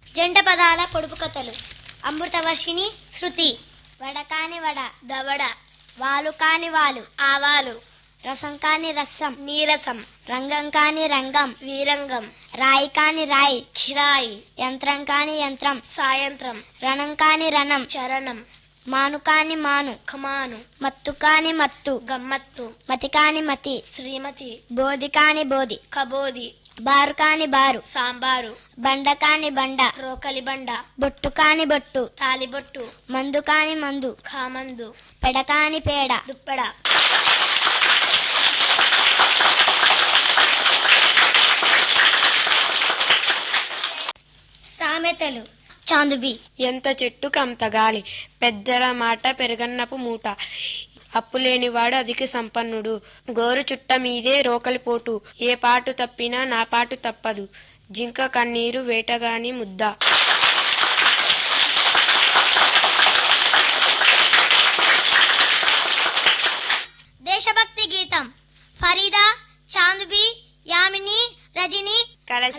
జంట పదాల పొడుపు కథలు అమృతవర్షిణి శృతి వడకాని వడ దవడ వాలు కాని వాలు ఆవాలు రసం కాని రసం నీరసం రంగం కాని రంగం వీరంగం రాయి కాని రాయి కిరాయి యంత్రం కాని యంత్రం సాయంత్రం రణం కాని రణం చరణం మాను కాని మాను కమాను మత్తు కాని మత్తు గమ్మత్తు మతి కాని మతి శ్రీమతి బోధి కాని బోధి కబోధి బారు కాని బారు సాంబారు బండ కాని బండ రోకలి బండ బొట్టు కాని బొట్టు తాలిబొట్టు మందు కాని మందు ఖామందు పెడ కాని పేడ దుప్పెడ సామెతలు చాందుబి ఎంత చెట్టుకు అంత గాలి పెద్దల మాట పెరగన్నపు మూట అప్పు లేనివాడు అధిక సంపన్నుడు గోరు చుట్ట మీదే రోకలి పోటు ఏ పాటు తప్పినా నా పాటు తప్పదు జింక కన్నీరు వేటగాని ముద్ద దేశభక్తి గీతం ఫరీదా చాందుబి యామిని రజని కలసి